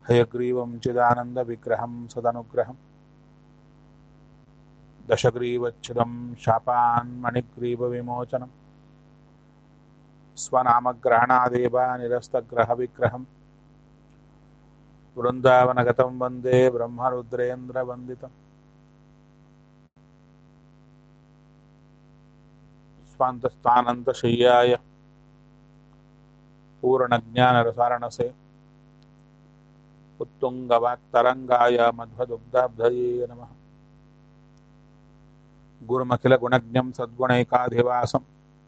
हयग्रीवं चिदानन्दविग्रहं सदनुग्रहम् दशग्रीवच्छिदं शापान्मणिग्रीवविमोचनं स्वनामग्रहणादेव निरस्तग्रहविग्रहं वृन्दावनगतं वन्दे ब्रह्मरुद्रेन्द्रवन्दितम् स्वान्तस्थानन्तशय्याय पूर्णज्ञानरसारणसे उत्तुङ्गवाक्तरङ्गाय मध्वदुग्धाब्धये नमः गुरुमखिलगुणज्ञं सद्गुणैकाधिवासं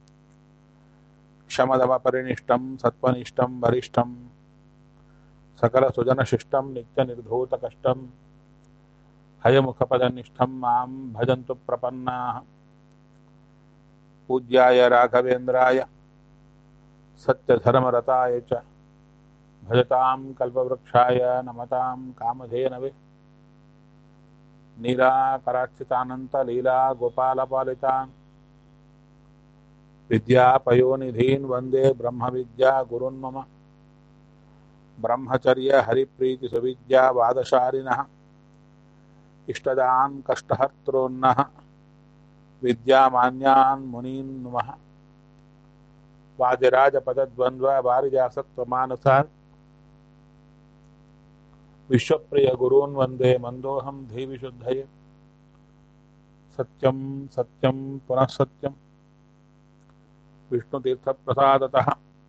क्षमदमपरिनिष्टं सत्त्वनिष्ठं वरिष्ठं सकलसुजनशिष्टं नित्यनिर्धूतकष्टं हयमुखपदनिष्ठं मां भजन्तु प्रपन्नाः पूज्याय राघवेन्द्राय सत्यधर्मरताय च भजतां कल्पवृक्षाय नमतां कामधेनवे नीलाकराक्षितानन्तलीला गोपालपालितान् विद्यापयोनिधीन् वन्दे ब्रह्मविद्या गुरुन्मम ब्रह्मचर्यहरिप्रीतिसुविद्यावादशालिनः इष्टदान् कष्टहर्तॄन्नः विद्यामान्यान् मुनीन् नुमः वादिराजपदद्वन्द्ववारिजासत्त्वमानसान् विश्वप्रियगुरून् वन्दे मन्दोऽहं धीविशुद्धये सत्यं सत्यं पुनः सत्यं विष्णुतीर्थप्रसादतः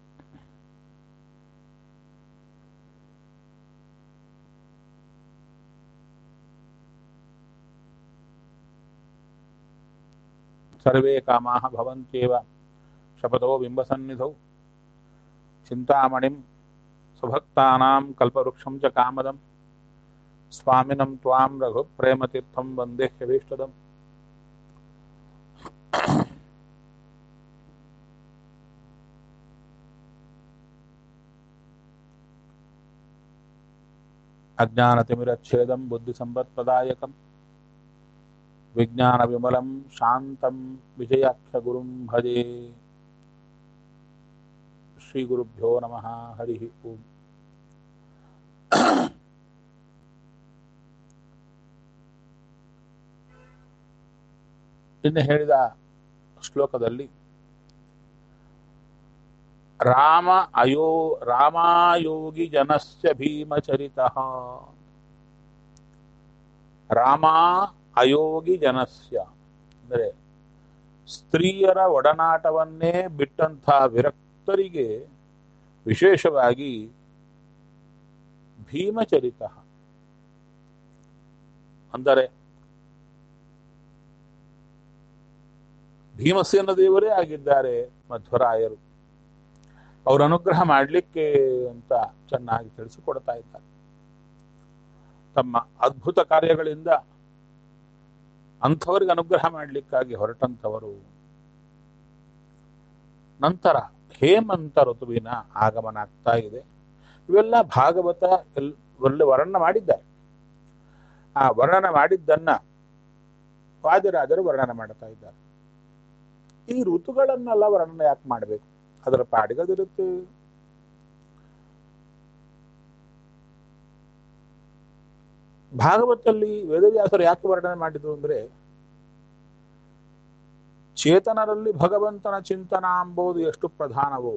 सर्वे कामाः भवन्त्येव शपथो बिम्बसन्निधौ चिन्तामणिं सुभक्तानां कल्पवृक्षं च कामदं स्वामिनं त्वां रघुप्रेमतीर्थं वन्दे ह्यभीष्टदम् अज्ञानतिमिरच्छेदं बुद्धिसम्पत्प्रदायकं विज्ञानविमलं शान्तं विजयाख्यगुरुं भजे श्रीगुरुभ्यो नमः हरिः ओम् ಇನ್ನು ಹೇಳಿದ ಶ್ಲೋಕದಲ್ಲಿ ರಾಮ ಅಯೋ ರಾಮಾಯೋಗಿ ಜನಸ್ಯ ಭೀಮಚರಿತ ರಾಮ ಅಯೋಗಿ ಜನಸ್ಯ ಅಂದರೆ ಸ್ತ್ರೀಯರ ಒಡನಾಟವನ್ನೇ ಬಿಟ್ಟಂಥ ವಿರಕ್ತರಿಗೆ ವಿಶೇಷವಾಗಿ ಭೀಮಚರಿತ ಅಂದರೆ ಭೀಮಸೇನ ದೇವರೇ ಆಗಿದ್ದಾರೆ ಮಧ್ವರಾಯರು ಅವರ ಅನುಗ್ರಹ ಮಾಡಲಿಕ್ಕೆ ಅಂತ ಚೆನ್ನಾಗಿ ತಿಳಿಸಿಕೊಡ್ತಾ ಇದ್ದಾರೆ ತಮ್ಮ ಅದ್ಭುತ ಕಾರ್ಯಗಳಿಂದ ಅಂಥವರಿಗೆ ಅನುಗ್ರಹ ಮಾಡಲಿಕ್ಕಾಗಿ ಹೊರಟಂಥವರು ನಂತರ ಹೇಮಂತ ಋತುವಿನ ಆಗಮನ ಆಗ್ತಾ ಇದೆ ಇವೆಲ್ಲ ಭಾಗವತ ಎಲ್ ಒಳ್ಳೆ ವರ್ಣನ ಮಾಡಿದ್ದಾರೆ ಆ ವರ್ಣನ ಮಾಡಿದ್ದನ್ನ ವಾದಿರಾಜರು ವರ್ಣನ ಮಾಡ್ತಾ ಇದ್ದಾರೆ ಈ ಋತುಗಳನ್ನೆಲ್ಲ ವರ್ಣನೆ ಯಾಕೆ ಮಾಡಬೇಕು ಅದರ ಪಾಡಿಗದಿರುತ್ತೆ ಭಾಗವತಲ್ಲಿ ವೇದವ್ಯಾಸರು ಯಾಕೆ ವರ್ಣನೆ ಮಾಡಿದ್ರು ಅಂದ್ರೆ ಚೇತನರಲ್ಲಿ ಭಗವಂತನ ಚಿಂತನ ಎಂಬುದು ಎಷ್ಟು ಪ್ರಧಾನವೋ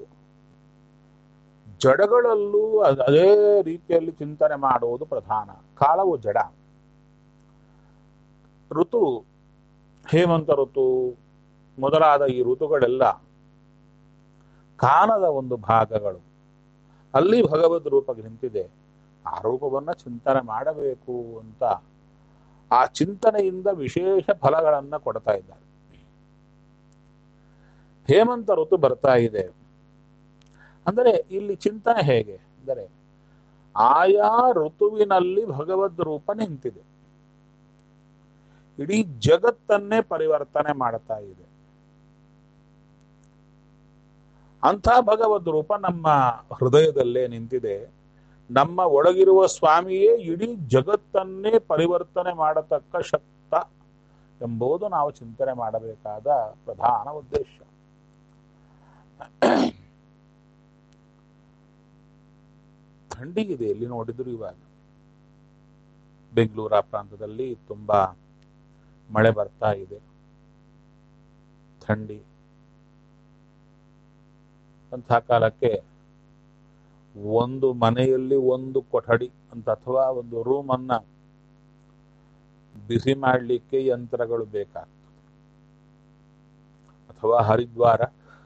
ಜಡಗಳಲ್ಲೂ ಅದೇ ರೀತಿಯಲ್ಲಿ ಚಿಂತನೆ ಮಾಡುವುದು ಪ್ರಧಾನ ಕಾಲವು ಜಡ ಋತು ಹೇಮಂತ ಋತು ಮೊದಲಾದ ಈ ಋತುಗಳೆಲ್ಲ ಕಾಲದ ಒಂದು ಭಾಗಗಳು ಅಲ್ಲಿ ಭಗವದ್ ರೂಪ ನಿಂತಿದೆ ಆ ರೂಪವನ್ನ ಚಿಂತನೆ ಮಾಡಬೇಕು ಅಂತ ಆ ಚಿಂತನೆಯಿಂದ ವಿಶೇಷ ಫಲಗಳನ್ನ ಕೊಡ್ತಾ ಇದ್ದಾರೆ ಹೇಮಂತ ಋತು ಬರ್ತಾ ಇದೆ ಅಂದರೆ ಇಲ್ಲಿ ಚಿಂತನೆ ಹೇಗೆ ಅಂದರೆ ಆಯಾ ಋತುವಿನಲ್ಲಿ ಭಗವದ್ ರೂಪ ನಿಂತಿದೆ ಇಡೀ ಜಗತ್ತನ್ನೇ ಪರಿವರ್ತನೆ ಮಾಡ್ತಾ ಇದೆ ಅಂಥ ಭಗವದ್ ರೂಪ ನಮ್ಮ ಹೃದಯದಲ್ಲೇ ನಿಂತಿದೆ ನಮ್ಮ ಒಳಗಿರುವ ಸ್ವಾಮಿಯೇ ಇಡೀ ಜಗತ್ತನ್ನೇ ಪರಿವರ್ತನೆ ಮಾಡತಕ್ಕ ಶಕ್ತ ಎಂಬುದು ನಾವು ಚಿಂತನೆ ಮಾಡಬೇಕಾದ ಪ್ರಧಾನ ಉದ್ದೇಶ ಥಂಡಿ ಇದೆ ಎಲ್ಲಿ ನೋಡಿದ್ರು ಇವಾಗ ಬೆಂಗಳೂರು ಆ ಪ್ರಾಂತದಲ್ಲಿ ತುಂಬಾ ಮಳೆ ಬರ್ತಾ ಇದೆ ಥಂಡಿ ಅಂತಹ ಕಾಲಕ್ಕೆ ಒಂದು ಮನೆಯಲ್ಲಿ ಒಂದು ಕೊಠಡಿ ಅಂತ ಅಥವಾ ಒಂದು ರೂಮ್ ಅನ್ನ ಬಿಸಿ ಮಾಡಲಿಕ್ಕೆ ಯಂತ್ರಗಳು ಬೇಕಾಗ್ತದೆ ಅಥವಾ ಹರಿದ್ವಾರ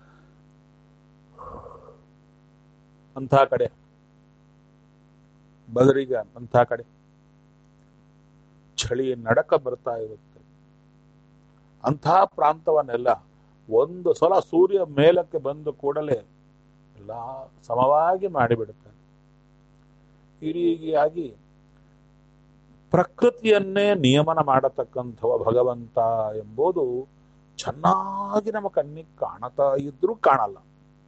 ಅಂಥ ಕಡೆ ಬದರಿಗ ಅಂಥ ಕಡೆ ಚಳಿ ನಡಕ ಬರ್ತಾ ಇರುತ್ತೆ ಅಂಥ ಪ್ರಾಂತವನ್ನೆಲ್ಲ ಒಂದು ಸಲ ಸೂರ್ಯ ಮೇಲಕ್ಕೆ ಬಂದು ಕೂಡಲೇ ಎಲ್ಲ ಸಮವಾಗಿ ಮಾಡಿಬಿಡುತ್ತಾನೆ ಈ ರೀತಿಯಾಗಿ ಪ್ರಕೃತಿಯನ್ನೇ ನಿಯಮನ ಮಾಡತಕ್ಕಂಥವ ಭಗವಂತ ಎಂಬುದು ಚೆನ್ನಾಗಿ ನಮ್ಮ ಕಣ್ಣಿಗೆ ಕಾಣತಾ ಇದ್ರೂ ಕಾಣಲ್ಲ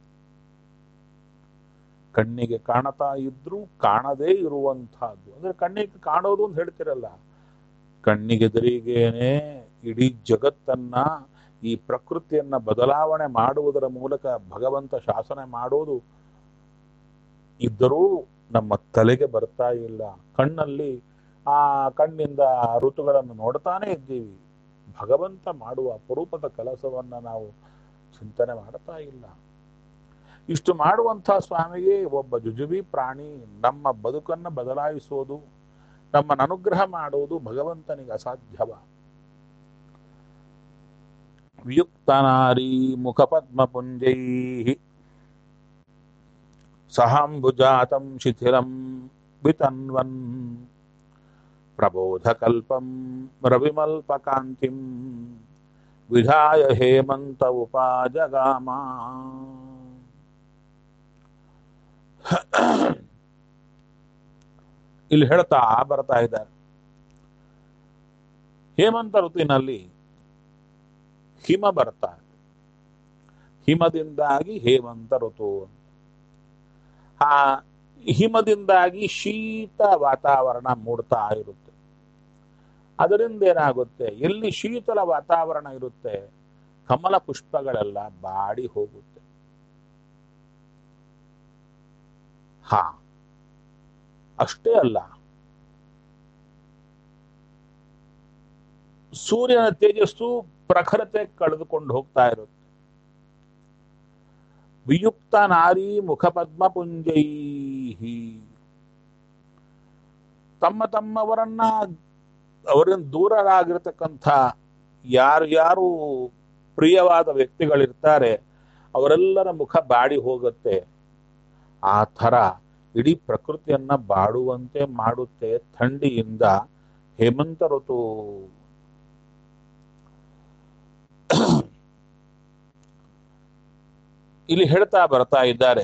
ಕಣ್ಣಿಗೆ ಕಾಣತಾ ಇದ್ರೂ ಕಾಣದೇ ಇರುವಂತಹದ್ದು ಅಂದ್ರೆ ಕಣ್ಣಿಗೆ ಕಾಣೋದು ಅಂತ ಹೇಳ್ತಿರಲ್ಲ ಕಣ್ಣಿಗೆದುರಿಗೇನೆ ಇಡೀ ಜಗತ್ತನ್ನ ಈ ಪ್ರಕೃತಿಯನ್ನ ಬದಲಾವಣೆ ಮಾಡುವುದರ ಮೂಲಕ ಭಗವಂತ ಶಾಸನ ಮಾಡೋದು ಇದ್ದರೂ ನಮ್ಮ ತಲೆಗೆ ಬರ್ತಾ ಇಲ್ಲ ಕಣ್ಣಲ್ಲಿ ಆ ಕಣ್ಣಿಂದ ಋತುಗಳನ್ನು ನೋಡ್ತಾನೆ ಇದ್ದೀವಿ ಭಗವಂತ ಮಾಡುವ ಅಪರೂಪದ ಕೆಲಸವನ್ನ ನಾವು ಚಿಂತನೆ ಮಾಡ್ತಾ ಇಲ್ಲ ಇಷ್ಟು ಮಾಡುವಂತಹ ಸ್ವಾಮಿಗೆ ಒಬ್ಬ ಜುಜುಬಿ ಪ್ರಾಣಿ ನಮ್ಮ ಬದುಕನ್ನ ಬದಲಾಯಿಸೋದು ನಮ್ಮನ್ನು ಅನುಗ್ರಹ ಮಾಡುವುದು ಭಗವಂತನಿಗೆ ಅಸಾಧ್ಯವ ವಿಯುಕ್ತನಾರಿ ಮುಖಪದ್ಮಪುಂಜೈ ಸಹಾಂಬುಜಾತಂ ಶಿಥಿಲಂ ವಿತನ್ವನ್ ಪ್ರಬೋಧಕಲ್ಪಂ ರವಿಮಲ್ಪಕಾಂತಿಂ ವಿಧಾಯ ಹೇಮಂತ ಉಪಾಜಗಾಮ ಇಲ್ಲಿ ಹೇಳ್ತಾ ಬರ್ತಾ ಇದ್ದಾರೆ ಹೇಮಂತ ಋತುವಿನಲ್ಲಿ ಹಿಮ ಬರ್ತಾ ಇದೆ ಹಿಮದಿಂದಾಗಿ ಹೇಮಂತ ಋತು ಆ ಹಿಮದಿಂದಾಗಿ ಶೀತ ವಾತಾವರಣ ಮೂಡ್ತಾ ಇರುತ್ತೆ ಅದರಿಂದ ಏನಾಗುತ್ತೆ ಎಲ್ಲಿ ಶೀತಲ ವಾತಾವರಣ ಇರುತ್ತೆ ಕಮಲ ಪುಷ್ಪಗಳೆಲ್ಲ ಬಾಡಿ ಹೋಗುತ್ತೆ ಹಾ ಅಷ್ಟೇ ಅಲ್ಲ ಸೂರ್ಯನ ತೇಜಸ್ಸು ಪ್ರಖರತೆ ಕಳೆದುಕೊಂಡು ಹೋಗ್ತಾ ಇರುತ್ತೆ ವಿಯುಕ್ತ ನಾರಿ ಮುಖಪದ್ಮ ಪುಂಜೈ ತಮ್ಮ ತಮ್ಮವರನ್ನ ಅವರಿಂದ ದೂರರಾಗಿರ್ತಕ್ಕಂಥ ಯಾರು ಯಾರು ಪ್ರಿಯವಾದ ವ್ಯಕ್ತಿಗಳಿರ್ತಾರೆ ಅವರೆಲ್ಲರ ಮುಖ ಬಾಡಿ ಹೋಗುತ್ತೆ ಆ ಥರ ಇಡೀ ಪ್ರಕೃತಿಯನ್ನ ಬಾಡುವಂತೆ ಮಾಡುತ್ತೆ ಥಂಡಿಯಿಂದ ಹೇಮಂತ ಋತು ಇಲ್ಲಿ ಹೇಳ್ತಾ ಬರ್ತಾ ಇದ್ದಾರೆ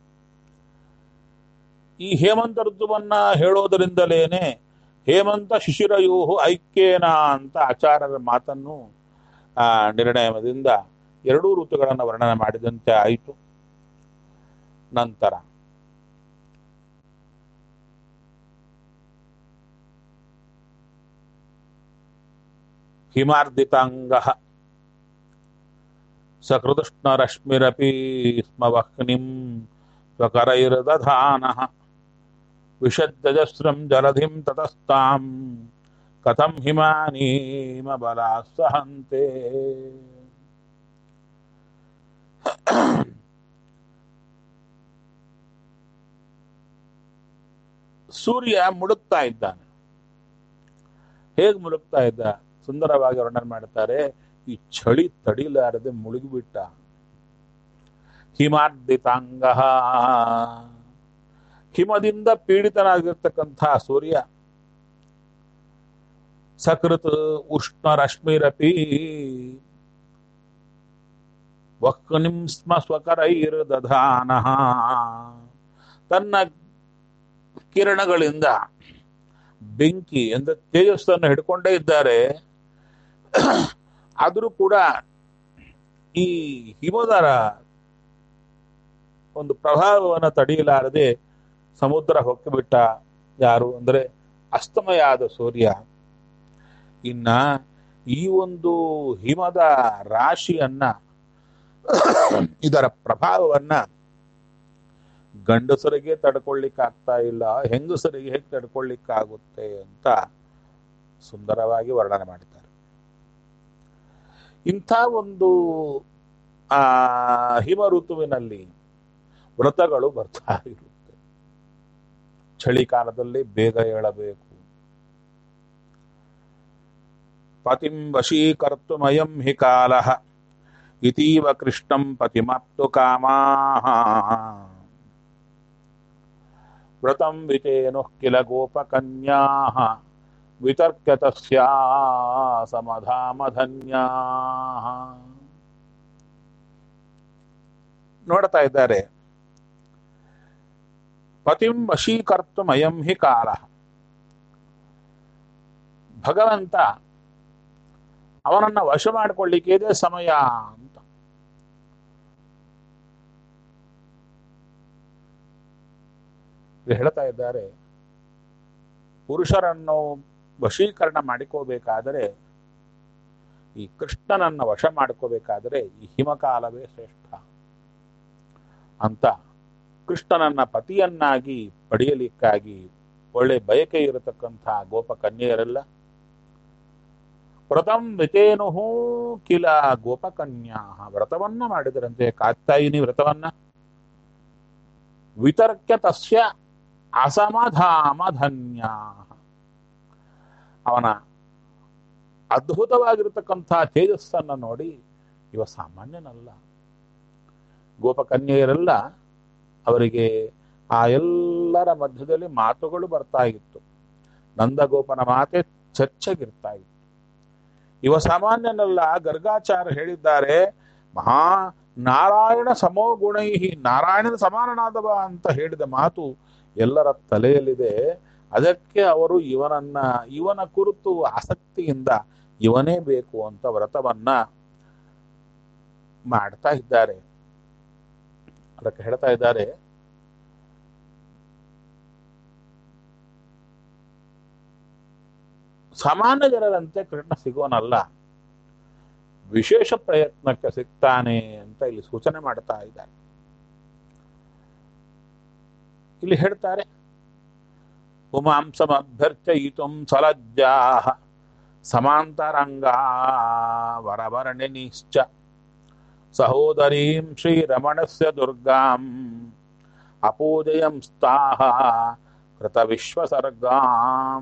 ಈ ಹೇಮಂತ ಋತುವನ್ನ ಹೇಳೋದರಿಂದಲೇನೆ ಹೇಮಂತ ಶಿಶಿರಯೂಹು ಐಕ್ಯೇನ ಅಂತ ಆಚಾರ್ಯರ ಮಾತನ್ನು ಆ ನಿರ್ಣಯದಿಂದ ಎರಡೂ ಋತುಗಳನ್ನು ವರ್ಣನೆ ಮಾಡಿದಂತೆ ಆಯಿತು ನಂತರ ಹಿಮಾರ್ದಿತಾಂಗ ಸಕೃತೃಷ್ಣರಶ್ಮಿರಪಿ ಸ್ಮ ವಹ್ನಿಂ ಸ್ವಕರೈರ್ದಧಾನಃ ವಿಶದ್ದಜಸ್ರಂ ಜಲಧಿಂ ತತಸ್ತಾಂ ಕಥಂ ಹಿಮಾನೀಮ ಬಲಾ ಸಹಂತೆ ಸೂರ್ಯ ಮುಳುಗ್ತಾ ಇದ್ದಾನೆ ಹೇಗೆ ಮುಳುಗ್ತಾ ಇದ್ದ ಸುಂದರವಾಗಿ ವರ್ಣನೆ ಮಾಡ್ತಾರೆ ಈ ಚಳಿ ತಡಿಲಾರದೆ ಮುಳುಗಿಬಿಟ್ಟ ಹಿಮಾರ್ದಿತಾಂಗ ಹಿಮದಿಂದ ಪೀಡಿತನಾಗಿರ್ತಕ್ಕಂಥ ಸೂರ್ಯ ಸಕೃತ್ ಉಷ್ಣ ರಶ್ಮಿರಪಿ ವಕ್ನಿಂ ಸ್ಮ ಸ್ವಕರೈರ್ ದಧಾನ ತನ್ನ ಕಿರಣಗಳಿಂದ ಬೆಂಕಿ ಎಂದ ತೇಜಸ್ಸನ್ನು ಹಿಡ್ಕೊಂಡೇ ಇದ್ದಾರೆ ಆದರೂ ಕೂಡ ಈ ಹಿಮದರ ಒಂದು ಪ್ರಭಾವವನ್ನು ತಡೆಯಲಾರದೆ ಸಮುದ್ರ ಹೊಕ್ಕಿಬಿಟ್ಟ ಯಾರು ಅಂದ್ರೆ ಅಸ್ತಮಯ ಆದ ಸೂರ್ಯ ಇನ್ನ ಈ ಒಂದು ಹಿಮದ ರಾಶಿಯನ್ನ ಇದರ ಪ್ರಭಾವವನ್ನ ಗಂಡಸರಿಗೆ ತಡ್ಕೊಳ್ಳಿಕ್ಕೆ ಆಗ್ತಾ ಇಲ್ಲ ಹೆಂಗಸರಿಗೆ ಹೇಗೆ ತಡ್ಕೊಳ್ಳಿಕ್ಕಾಗುತ್ತೆ ಅಂತ ಸುಂದರವಾಗಿ ವರ್ಣನೆ ಮಾಡಿದ್ದಾರೆ ಇಂಥ ಒಂದು ಆ ಹಿಮ ಋತುವಿನಲ್ಲಿ ವ್ರತಗಳು ಬರ್ತಾ ಇರುತ್ತೆ ಚಳಿಗಾಲದಲ್ಲಿ ಬೇಗ ಏಳಬೇಕು ಪತಿಂ ವಶೀಕರ್ತುಮಯಂ ಹಿ ಕಾಲ ಇತೀವ ಕೃಷ್ಣಂ ಪತಿಮಾಪ್ತು ಕಾಮಾಹ ವ್ರತಂ ವಿತೇನು ಕಿಲ ಗೋಪಕನ್ಯಾ ವಿತರ್ಕ್ಯತಸ್ಯಾ ಸಮಧಾಮಧನ್ಯಾ ನೋಡ್ತಾ ಇದ್ದಾರೆ ಪತಿಂ ವಶೀಕರ್ತುಮಯಂ ಹಿ ಕಾಲ ಭಗವಂತ ಅವನನ್ನ ವಶ ಮಾಡಿಕೊಳ್ಳಿಕ್ಕೆ ಇದೆ ಸಮಯ ಅಂತ ಇಲ್ಲಿ ಹೇಳ್ತಾ ಇದ್ದಾರೆ ಪುರುಷರನ್ನು ವಶೀಕರಣ ಮಾಡಿಕೋಬೇಕಾದರೆ ಈ ಕೃಷ್ಣನನ್ನ ವಶ ಮಾಡ್ಕೋಬೇಕಾದರೆ ಈ ಹಿಮಕಾಲವೇ ಶ್ರೇಷ್ಠ ಅಂತ ಕೃಷ್ಣನನ್ನ ಪತಿಯನ್ನಾಗಿ ಪಡೆಯಲಿಕ್ಕಾಗಿ ಒಳ್ಳೆ ಬಯಕೆ ಇರತಕ್ಕಂಥ ಗೋಪ ಕನ್ಯೆಯರೆಲ್ಲ ವ್ರತಂ ವಿತೇನು ಕಿಲ ಗೋಪಕನ್ಯಾ ವ್ರತವನ್ನ ಮಾಡಿದರಂತೆ ಕಾತ್ತಾಯಿನಿ ವ್ರತವನ್ನ ವಿತರ್ಕ್ಯ ತಸ್ಯ ಅಸಮಧಾಮಧನ್ಯ ಅವನ ಅದ್ಭುತವಾಗಿರತಕ್ಕಂಥ ತೇಜಸ್ಸನ್ನು ನೋಡಿ ಇವ ಸಾಮಾನ್ಯನಲ್ಲ ಗೋಪಕನ್ಯೆಯರೆಲ್ಲ ಅವರಿಗೆ ಆ ಎಲ್ಲರ ಮಧ್ಯದಲ್ಲಿ ಮಾತುಗಳು ಬರ್ತಾ ಇತ್ತು ನಂದಗೋಪನ ಮಾತೆ ಚರ್ಚೆಗಿರ್ತಾ ಇತ್ತು ಇವ ಸಾಮಾನ್ಯನಲ್ಲ ಗರ್ಗಾಚಾರ ಹೇಳಿದ್ದಾರೆ ಮಹಾ ನಾರಾಯಣ ಸಮೋ ಗುಣೈಹಿ ನಾರಾಯಣನ ಸಮಾನನಾದವ ಅಂತ ಹೇಳಿದ ಮಾತು ಎಲ್ಲರ ತಲೆಯಲ್ಲಿದೆ ಅದಕ್ಕೆ ಅವರು ಇವನನ್ನ ಇವನ ಕುರಿತು ಆಸಕ್ತಿಯಿಂದ ಇವನೇ ಬೇಕು ಅಂತ ವ್ರತವನ್ನ ಮಾಡ್ತಾ ಇದ್ದಾರೆ ಅದಕ್ಕೆ ಹೇಳ್ತಾ ಇದ್ದಾರೆ ಸಾಮಾನ್ಯ ಜನರಂತೆ ಕೃಷ್ಣ ಸಿಗೋನಲ್ಲ ವಿಶೇಷ ಪ್ರಯತ್ನಕ್ಕೆ ಸಿಗ್ತಾನೆ ಅಂತ ಇಲ್ಲಿ ಸೂಚನೆ ಮಾಡ್ತಾ ಇದ್ದಾರೆ ಇಲ್ಲಿ ಹೇಳ್ತಾರೆ ಪುಮಾಂಸಮಭ್ಯರ್ಥಯಿತುಂ ಸಲಜ್ಜಾ ಸಮಾಂತರಂಗಾ ವರವರ್ಣಿನಿಶ್ಚ ಸಹೋದರೀಂ ಶ್ರೀರಮಣಸ್ಯ ದುರ್ಗಾಂ ಅಪೂಜಯಂ ಸ್ತಾಹ ಕೃತ ವಿಶ್ವಸರ್ಗಾಂ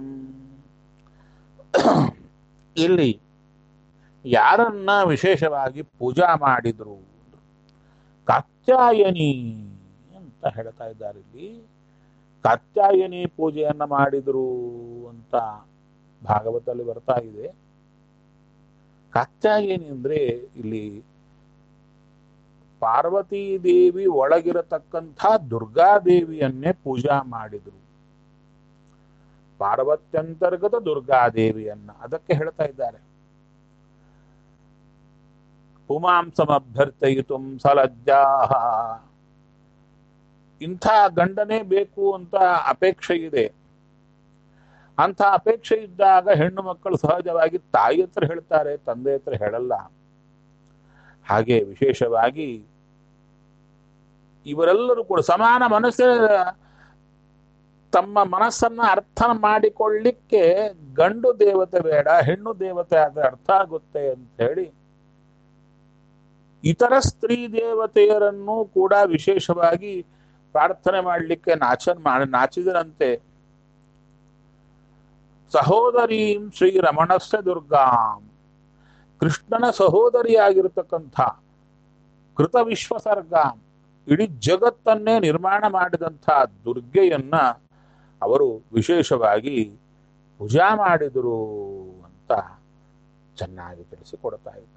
ಇಲ್ಲಿ ಯಾರನ್ನ ವಿಶೇಷವಾಗಿ ಪೂಜಾ ಮಾಡಿದ್ರು ಕಾತ್ಯಾಯನಿ ಅಂತ ಹೇಳ್ತಾ ಇದ್ದಾರೆ ಇಲ್ಲಿ ಕಾತ್ಯಾಯನಿ ಪೂಜೆಯನ್ನ ಮಾಡಿದ್ರು ಅಂತ ಭಾಗವತಲ್ಲಿ ಬರ್ತಾ ಇದೆ ಕಾತ್ಯಾಯನಿ ಅಂದ್ರೆ ಇಲ್ಲಿ ಪಾರ್ವತೀ ದೇವಿ ಒಳಗಿರತಕ್ಕಂಥ ದುರ್ಗಾದೇವಿಯನ್ನೇ ಪೂಜಾ ಮಾಡಿದ್ರು ಪಾರ್ವತ್ಯಂತರ್ಗತ ದುರ್ಗಾದೇವಿಯನ್ನ ಅದಕ್ಕೆ ಹೇಳ್ತಾ ಇದ್ದಾರೆ ಪುಮಾಂಸಮಭ್ಯರ್ಥಯಿತು ಸಲಜ್ಜಾ ಇಂಥ ಗಂಡನೇ ಬೇಕು ಅಂತ ಅಪೇಕ್ಷೆ ಇದೆ ಅಂಥ ಅಪೇಕ್ಷೆ ಇದ್ದಾಗ ಹೆಣ್ಣು ಮಕ್ಕಳು ಸಹಜವಾಗಿ ತಾಯಿ ಹತ್ರ ಹೇಳ್ತಾರೆ ತಂದೆ ಹತ್ರ ಹೇಳಲ್ಲ ಹಾಗೆ ವಿಶೇಷವಾಗಿ ಇವರೆಲ್ಲರೂ ಕೂಡ ಸಮಾನ ಮನಸ್ಸೇ ತಮ್ಮ ಮನಸ್ಸನ್ನ ಅರ್ಥ ಮಾಡಿಕೊಳ್ಳಿಕ್ಕೆ ಗಂಡು ದೇವತೆ ಬೇಡ ಹೆಣ್ಣು ದೇವತೆ ಆದ್ರೆ ಅರ್ಥ ಆಗುತ್ತೆ ಅಂತ ಹೇಳಿ ಇತರ ಸ್ತ್ರೀ ದೇವತೆಯರನ್ನು ಕೂಡ ವಿಶೇಷವಾಗಿ ಪ್ರಾರ್ಥನೆ ಮಾಡಲಿಕ್ಕೆ ನಾಚ ನಾಚಿದರಂತೆ ಸಹೋದರೀಂ ಶ್ರೀ ರಮಣಸ್ಯ ದುರ್ಗಾಂ ಕೃಷ್ಣನ ಸಹೋದರಿಯಾಗಿರ್ತಕ್ಕಂಥ ಕೃತ ವಿಶ್ವಸರ್ಗಾಂ ಇಡೀ ಜಗತ್ತನ್ನೇ ನಿರ್ಮಾಣ ಮಾಡಿದಂಥ ದುರ್ಗೆಯನ್ನ ಅವರು ವಿಶೇಷವಾಗಿ ಪೂಜಾ ಮಾಡಿದರು ಅಂತ ಚೆನ್ನಾಗಿ ತಿಳಿಸಿಕೊಡ್ತಾ ಇದ್ದಾರೆ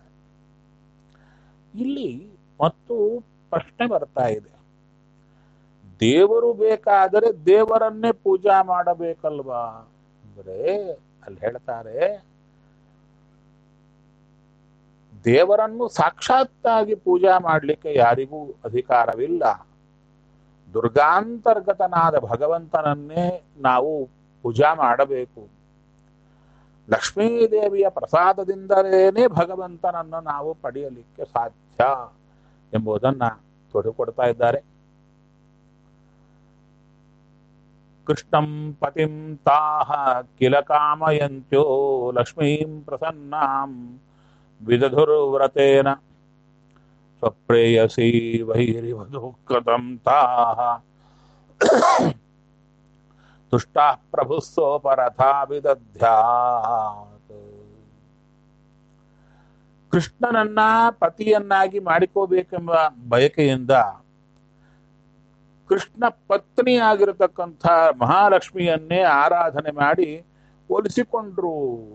ಇಲ್ಲಿ ಮತ್ತು ಪ್ರಶ್ನೆ ಬರ್ತಾ ಇದೆ ದೇವರು ಬೇಕಾದರೆ ದೇವರನ್ನೇ ಪೂಜಾ ಮಾಡಬೇಕಲ್ವಾ ಅಂದ್ರೆ ಅಲ್ಲಿ ಹೇಳ್ತಾರೆ ದೇವರನ್ನು ಸಾಕ್ಷಾತ್ತಾಗಿ ಪೂಜಾ ಮಾಡಲಿಕ್ಕೆ ಯಾರಿಗೂ ಅಧಿಕಾರವಿಲ್ಲ ದುರ್ಗಾಂತರ್ಗತನಾದ ಭಗವಂತನನ್ನೇ ನಾವು ಪೂಜಾ ಮಾಡಬೇಕು ಲಕ್ಷ್ಮೀದೇವಿಯ ಪ್ರಸಾದದಿಂದಲೇ ಭಗವಂತನನ್ನು ನಾವು ಪಡೆಯಲಿಕ್ಕೆ ಸಾಧ್ಯ ಎಂಬುದನ್ನ ತೊಡಕೊಡ್ತಾ ಇದ್ದಾರೆ ಕೃಷ್ಣಂ ಪತಿಂ ತಾಹ ಕಿಲ ಕಾಮಯಂತ್ಯೋ ಲಕ್ಷ್ಮೀಂ ಪ್ರಸನ್ನಾಂ ವಿದಧುರ್ವ್ರತೇನ ಸ್ವಪ್ರೇಯಸಿ ವೈರಿವಧುಕೃತಂ ತಾಹ ತುಷ್ಟಾ ಪ್ರಭುಸ್ಸೋಪರಥಾ ವಿದಧ್ಯಾತ್ ಕೃಷ್ಣನನ್ನ ಪತಿಯನ್ನಾಗಿ ಮಾಡಿಕೋಬೇಕೆಂಬ ಬಯಕೆಯಿಂದ ಕೃಷ್ಣ ಪತ್ನಿ ಆಗಿರತಕ್ಕಂಥ ಮಹಾಲಕ್ಷ್ಮಿಯನ್ನೇ ಆರಾಧನೆ ಮಾಡಿ ಒಲಿಸಿಕೊಂಡ್ರು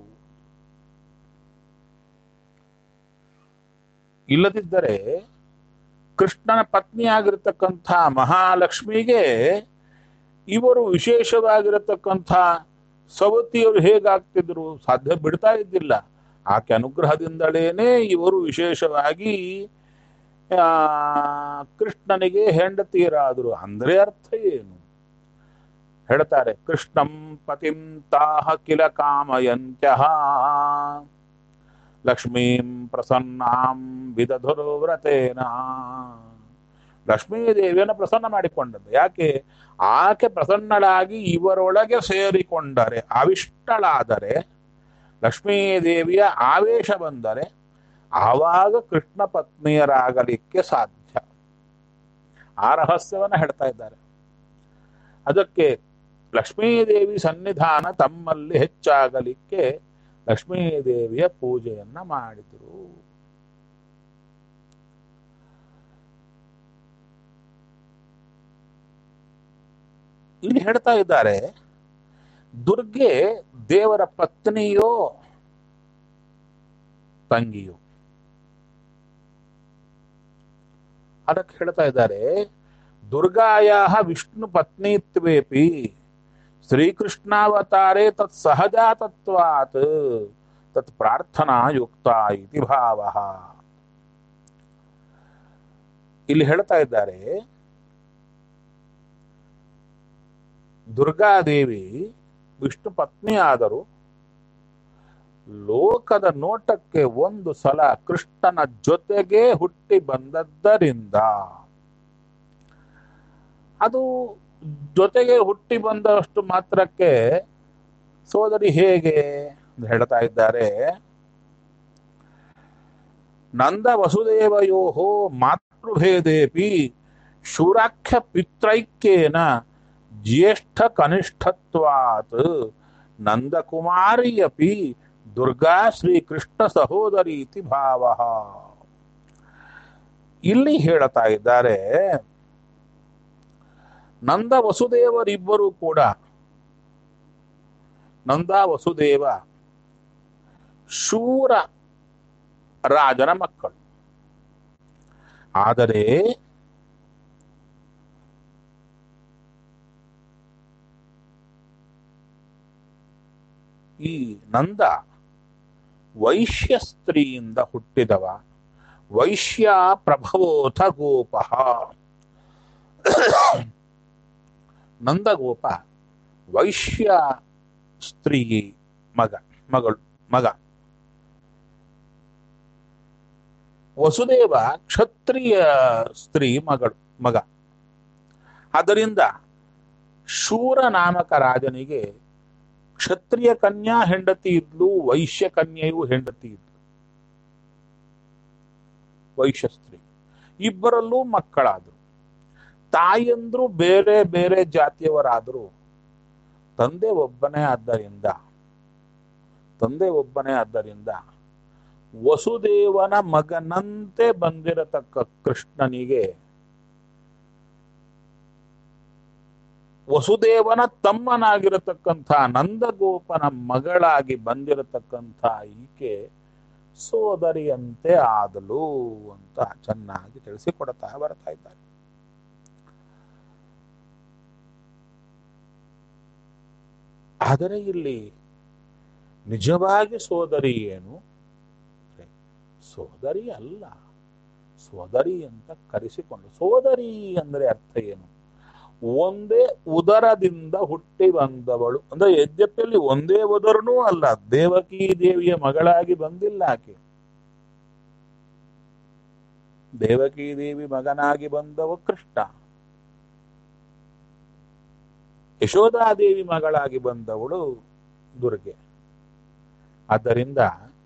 ಇಲ್ಲದಿದ್ದರೆ ಕೃಷ್ಣನ ಪತ್ನಿ ಆಗಿರತಕ್ಕಂಥ ಮಹಾಲಕ್ಷ್ಮಿಗೆ ಇವರು ವಿಶೇಷವಾಗಿರತಕ್ಕಂಥ ಸವತಿಯರು ಹೇಗಾಗ್ತಿದ್ರು ಸಾಧ್ಯ ಬಿಡ್ತಾ ಇದ್ದಿಲ್ಲ ಆಕೆ ಅನುಗ್ರಹದಿಂದಲೇನೆ ಇವರು ವಿಶೇಷವಾಗಿ ಆ ಕೃಷ್ಣನಿಗೆ ಹೆಂಡತಿಯರಾದರು ಅಂದ್ರೆ ಅರ್ಥ ಏನು ಹೇಳ್ತಾರೆ ಕೃಷ್ಣಂ ಪತಿಂ ತಾಹ ಕಿಲ ಕಾಮಯಂತ್ಯ ಲಕ್ಷ್ಮೀಂ ಪ್ರಸನ್ನಾಂ ವಿದಧುರ್ವ್ರತೇನ ಲಕ್ಷ್ಮೀ ದೇವಿಯನ್ನು ಪ್ರಸನ್ನ ಮಾಡಿಕೊಂಡದ್ದು ಯಾಕೆ ಆಕೆ ಪ್ರಸನ್ನಳಾಗಿ ಇವರೊಳಗೆ ಸೇರಿಕೊಂಡರೆ ಅವಿಷ್ಟಳಾದರೆ ಲಕ್ಷ್ಮೀ ದೇವಿಯ ಆವೇಶ ಬಂದರೆ ಆವಾಗ ಕೃಷ್ಣ ಪತ್ನಿಯರಾಗಲಿಕ್ಕೆ ಸಾಧ್ಯ ಆ ರಹಸ್ಯವನ್ನ ಹೇಳ್ತಾ ಇದ್ದಾರೆ ಅದಕ್ಕೆ ಲಕ್ಷ್ಮೀದೇವಿ ಸನ್ನಿಧಾನ ತಮ್ಮಲ್ಲಿ ಹೆಚ್ಚಾಗಲಿಕ್ಕೆ ಲಕ್ಷ್ಮೀದೇವಿಯ ಪೂಜೆಯನ್ನ ಮಾಡಿದರು ಇಲ್ಲಿ ಹೇಳ್ತಾ ಇದ್ದಾರೆ ದುರ್ಗೆ ದೇವರ ಪತ್ನಿಯೋ ತಂಗಿಯೋ ಅದಕ್ಕೆ ಹೇಳ್ತಾ ಇದ್ದಾರೆ ದುರ್ಗಾಯ ವಿಷ್ಣು ಪತ್ನಿತ್ವೇಪಿ ಶ್ರೀಕೃಷ್ಣಾವತಾರೆ ತತ್ ಸಹಜಾತತ್ವಾತ್ ತತ್ ಪ್ರಾರ್ಥನಾ ಯುಕ್ತ ಇತಿ ಭಾವ ಇಲ್ಲಿ ಹೇಳ್ತಾ ಇದ್ದಾರೆ ದುರ್ಗಾದೇವಿ ವಿಷ್ಣು ಪತ್ನಿ ಆದರೂ ಲೋಕದ ನೋಟಕ್ಕೆ ಒಂದು ಸಲ ಕೃಷ್ಣನ ಜೊತೆಗೆ ಹುಟ್ಟಿ ಬಂದದ್ದರಿಂದ ಅದು ಜೊತೆಗೆ ಹುಟ್ಟಿ ಬಂದಷ್ಟು ಮಾತ್ರಕ್ಕೆ ಸೋದರಿ ಹೇಗೆ ಅಂತ ಹೇಳ್ತಾ ಇದ್ದಾರೆ ನಂದ ವಸುದೇವಯೋ ಮಾತೃಭೇದೇಪಿ ಶೂರಾಖ್ಯ ಪಿತ್ರೈಕ್ಯೇನ ಜ್ಯೇಷ್ಠ ಕನಿಷ್ಠತ್ವಾತ್ ನಂದಕುಮಾರಿ ಅಪಿ ದುರ್ಗಾ ಶ್ರೀಕೃಷ್ಣ ಸಹೋದರಿ ಇತಿ ಭಾವ ಇಲ್ಲಿ ಹೇಳ್ತಾ ಇದ್ದಾರೆ ನಂದ ವಸುದೇವರಿಬ್ಬರು ಕೂಡ ನಂದ ವಸುದೇವ ಶೂರ ರಾಜನ ಮಕ್ಕಳು ಆದರೆ ಈ ನಂದ ವೈಶ್ಯ ಸ್ತ್ರೀಯಿಂದ ಹುಟ್ಟಿದವ ವೈಶ್ಯ ಪ್ರಭವೋಥ ಗೋಪ ನಂದಗೋಪ ವೈಶ್ಯ ಸ್ತ್ರೀ ಮಗ ಮಗಳು ಮಗ ವಸುದೇವ ಕ್ಷತ್ರಿಯ ಸ್ತ್ರೀ ಮಗಳು ಮಗ ಆದ್ದರಿಂದ ಶೂರ ನಾಮಕ ರಾಜನಿಗೆ ಕ್ಷತ್ರಿಯ ಕನ್ಯಾ ಹೆಂಡತಿ ಇದ್ಲು ವೈಶ್ಯ ಕನ್ಯೆಯು ಹೆಂಡತಿ ಇದ್ಲು ವೈಶ್ಯ ಸ್ತ್ರೀ ಇಬ್ಬರಲ್ಲೂ ಮಕ್ಕಳಾದ್ರು ತಾಯಂದ್ರು ಬೇರೆ ಬೇರೆ ಜಾತಿಯವರಾದ್ರು ತಂದೆ ಒಬ್ಬನೇ ಆದ್ದರಿಂದ ತಂದೆ ಒಬ್ಬನೇ ಆದ್ದರಿಂದ ವಸುದೇವನ ಮಗನಂತೆ ಬಂದಿರತಕ್ಕ ಕೃಷ್ಣನಿಗೆ ವಸುದೇವನ ತಮ್ಮನಾಗಿರತಕ್ಕಂಥ ನಂದಗೋಪನ ಮಗಳಾಗಿ ಬಂದಿರತಕ್ಕಂಥ ಈಕೆ ಸೋದರಿಯಂತೆ ಆದಲು ಅಂತ ಚೆನ್ನಾಗಿ ತಿಳಿಸಿಕೊಡ್ತಾ ಬರ್ತಾ ಇದ್ದಾರೆ ಆದರೆ ಇಲ್ಲಿ ನಿಜವಾಗಿ ಸೋದರಿ ಏನು ಸೋದರಿ ಅಲ್ಲ ಸೋದರಿ ಅಂತ ಕರೆಸಿಕೊಂಡು ಸೋದರಿ ಅಂದ್ರೆ ಅರ್ಥ ಏನು ಒಂದೇ ಉದರದಿಂದ ಹುಟ್ಟಿ ಬಂದವಳು ಅಂದ್ರೆ ಯದ್ಯಪಲ್ಲಿ ಒಂದೇ ಉದರನೂ ಅಲ್ಲ ದೇವಕಿ ದೇವಿಯ ಮಗಳಾಗಿ ಬಂದಿಲ್ಲ ಆಕೆ ದೇವಕಿ ದೇವಿ ಮಗನಾಗಿ ಬಂದವ ಕೃಷ್ಣ ಯಶೋಧಾದೇವಿ ಮಗಳಾಗಿ ಬಂದವಳು ದುರ್ಗೆ ಆದ್ದರಿಂದ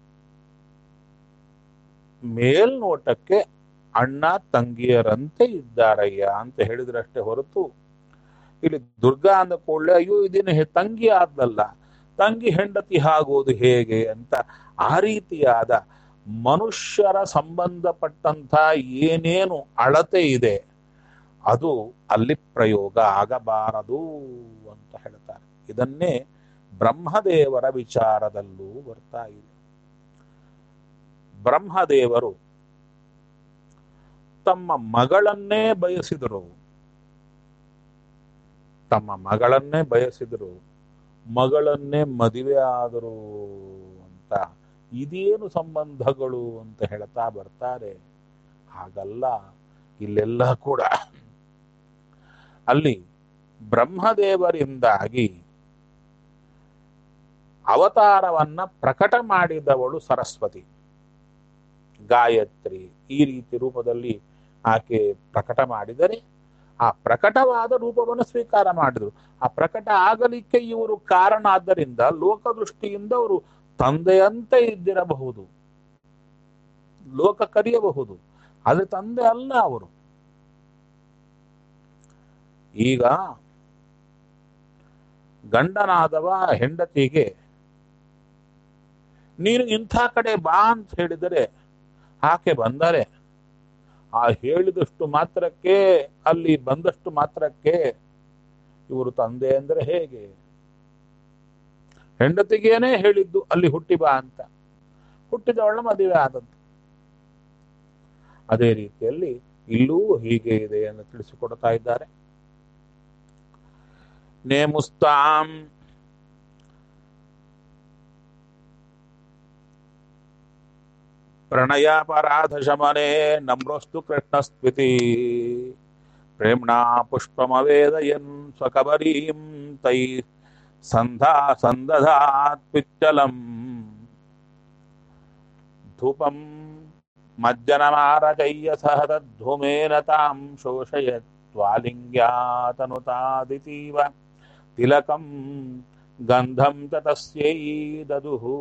ಮೇಲ್ನೋಟಕ್ಕೆ ಅಣ್ಣ ತಂಗಿಯರಂತೆ ಇದ್ದಾರಯ್ಯ ಅಂತ ಹೇಳಿದ್ರಷ್ಟೇ ಹೊರತು ಇಲ್ಲಿ ದುರ್ಗಾ ಅಂದ ಕೂಡಲೇ ಅಯ್ಯೋ ಇದೇನು ಹೆ- ತಂಗಿ ಆದ್ಲಲ್ಲ ತಂಗಿ ಹೆಂಡತಿ ಆಗೋದು ಹೇಗೆ ಅಂತ ಆ ರೀತಿಯಾದ ಮನುಷ್ಯರ ಸಂಬಂಧಪಟ್ಟಂತ ಏನೇನು ಅಳತೆ ಇದೆ ಅದು ಅಲ್ಲಿ ಪ್ರಯೋಗ ಆಗಬಾರದು ಅಂತ ಹೇಳ್ತಾರೆ ಇದನ್ನೇ ಬ್ರಹ್ಮದೇವರ ವಿಚಾರದಲ್ಲೂ ಬರ್ತಾ ಇದೆ ಬ್ರಹ್ಮದೇವರು ತಮ್ಮ ಮಗಳನ್ನೇ ಬಯಸಿದರು ತಮ್ಮ ಮಗಳನ್ನೇ ಬಯಸಿದರು ಮಗಳನ್ನೇ ಮದುವೆ ಆದರು ಅಂತ ಇದೇನು ಸಂಬಂಧಗಳು ಅಂತ ಹೇಳ್ತಾ ಬರ್ತಾರೆ ಹಾಗಲ್ಲ ಇಲ್ಲೆಲ್ಲ ಕೂಡ ಅಲ್ಲಿ ಬ್ರಹ್ಮದೇವರಿಂದಾಗಿ ಅವತಾರವನ್ನ ಪ್ರಕಟ ಮಾಡಿದವಳು ಸರಸ್ವತಿ ಗಾಯತ್ರಿ ಈ ರೀತಿ ರೂಪದಲ್ಲಿ ಆಕೆ ಪ್ರಕಟ ಮಾಡಿದರೆ ಆ ಪ್ರಕಟವಾದ ರೂಪವನ್ನು ಸ್ವೀಕಾರ ಮಾಡಿದರು ಆ ಪ್ರಕಟ ಆಗಲಿಕ್ಕೆ ಇವರು ಕಾರಣ ಆದ್ದರಿಂದ ಲೋಕದೃಷ್ಟಿಯಿಂದ ಅವರು ತಂದೆಯಂತೆ ಇದ್ದಿರಬಹುದು ಲೋಕ ಕರೆಯಬಹುದು ಆದ್ರೆ ತಂದೆ ಅಲ್ಲ ಅವರು ಈಗ ಗಂಡನಾದವ ಹೆಂಡತಿಗೆ ನೀನು ಇಂಥ ಕಡೆ ಬಾ ಅಂತ ಹೇಳಿದರೆ ಆಕೆ ಬಂದರೆ ಆ ಹೇಳಿದಷ್ಟು ಮಾತ್ರಕ್ಕೆ ಅಲ್ಲಿ ಬಂದಷ್ಟು ಮಾತ್ರಕ್ಕೆ ಇವರು ತಂದೆ ಅಂದ್ರೆ ಹೇಗೆ ಹೆಂಡತಿಗೇನೆ ಹೇಳಿದ್ದು ಅಲ್ಲಿ ಹುಟ್ಟಿ ಬಾ ಅಂತ ಹುಟ್ಟಿದವಳ ಮದುವೆ ಆದದ್ದು ಅದೇ ರೀತಿಯಲ್ಲಿ ಇಲ್ಲೂ ಹೀಗೆ ಇದೆ ಎಂದು ತಿಳಿಸಿಕೊಡ್ತಾ ಇದ್ದಾರೆ ನೇಮುಸ್ತಾಂ ಪ್ರಣಯಾಪರಾಧ ಶಮನೆ ನಮ್ರೋಸ್ತು ಕೃಷ್ಣಸ್ತ್ವಿತಿ ಪ್ರೇಮ್ಣಾ ಪುಷ್ಪಮವೇದಯನ್ ಸ್ವಕಬರೀಂ ತೈ ಸಂಧಾ ಸಂದಧಾತ್ ಪಿಚ್ಚಲಂ ಧೂಪಂ ಮಜ್ಜನಮಾರಕಯ್ಯ ಸಹ ತದ್ಧೂಮೇನ ತಾಂ ಶೋಷಯತ್ವಾಲಿಂಗ್ಯಾತನುತಾದಿತೀವ ತಿಲಕಂ ಗಂಧಂ ಚ ತಸ್ಯೈ ದದುಹು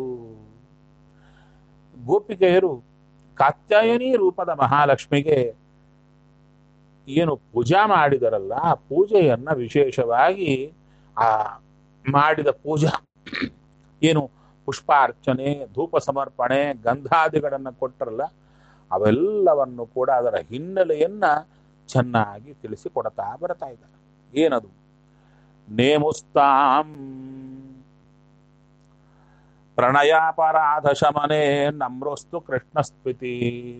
ಗೋಪಿಕೆಯರು ಕಾತ್ಯಾಯನಿ ರೂಪದ ಮಹಾಲಕ್ಷ್ಮಿಗೆ ಏನು ಪೂಜಾ ಮಾಡಿದರಲ್ಲ ಆ ಪೂಜೆಯನ್ನ ವಿಶೇಷವಾಗಿ ಆ ಮಾಡಿದ ಪೂಜಾ ಏನು ಪುಷ್ಪಾರ್ಚನೆ ಧೂಪ ಸಮರ್ಪಣೆ ಗಂಧಾದಿಗಳನ್ನ ಕೊಟ್ಟರಲ್ಲ ಅವೆಲ್ಲವನ್ನು ಕೂಡ ಅದರ ಹಿನ್ನೆಲೆಯನ್ನ ಚೆನ್ನಾಗಿ ತಿಳಿಸಿಕೊಡ್ತಾ ಬರ್ತಾ ಇದ್ದಾರೆ ಏನದು ನೇಮುಸ್ತಾಂ ಪ್ರಣಯಾಪರಾಧ ಶಮನೆ ನಮ್ರೋಸ್ತು ಕೃಷ್ಣಸ್ಪಿತಿ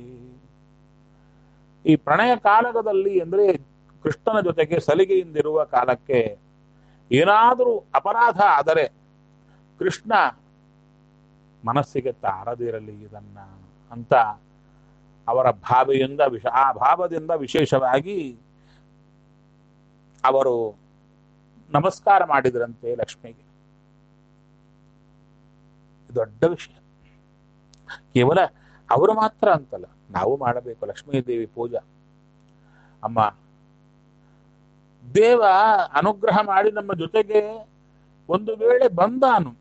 ಈ ಪ್ರಣಯ ಕಾಲದಲ್ಲಿ ಅಂದ್ರೆ ಕೃಷ್ಣನ ಜೊತೆಗೆ ಸಲಿಗೆಯಿಂದಿರುವ ಕಾಲಕ್ಕೆ ಏನಾದರೂ ಅಪರಾಧ ಆದರೆ ಕೃಷ್ಣ ಮನಸ್ಸಿಗೆ ತಾರದಿರಲಿ ಇದನ್ನ ಅಂತ ಅವರ ಭಾವೆಯಿಂದ ವಿಶ ಆ ಭಾವದಿಂದ ವಿಶೇಷವಾಗಿ ಅವರು ನಮಸ್ಕಾರ ಮಾಡಿದ್ರಂತೆ ಲಕ್ಷ್ಮಿಗೆ ದೊಡ್ಡ ವಿಷಯ ಕೇವಲ ಅವರು ಮಾತ್ರ ಅಂತಲ್ಲ ನಾವು ಮಾಡಬೇಕು ಲಕ್ಷ್ಮೀ ದೇವಿ ಪೂಜಾ ಅಮ್ಮ ದೇವ ಅನುಗ್ರಹ ಮಾಡಿ ನಮ್ಮ ಜೊತೆಗೆ ಒಂದು ವೇಳೆ ಬಂದಾನು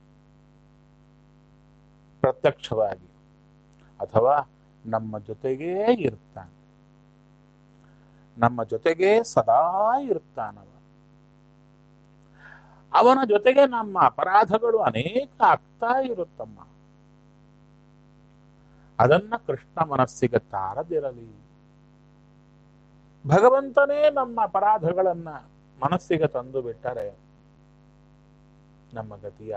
ಪ್ರತ್ಯಕ್ಷವಾಗಿ ಅಥವಾ ನಮ್ಮ ಜೊತೆಗೇ ಇರ್ತಾನೆ ನಮ್ಮ ಜೊತೆಗೆ ಸದಾ ಇರ್ತಾನವ ಅವನ ಜೊತೆಗೆ ನಮ್ಮ ಅಪರಾಧಗಳು ಅನೇಕ ಆಗ್ತಾ ಇರುತ್ತಮ್ಮ ಅದನ್ನ ಕೃಷ್ಣ ಮನಸ್ಸಿಗೆ ತಾರದಿರಲಿ ಭಗವಂತನೇ ನಮ್ಮ ಅಪರಾಧಗಳನ್ನ ಮನಸ್ಸಿಗೆ ತಂದು ಬಿಟ್ಟರೆ ನಮ್ಮ ಗತಿಯ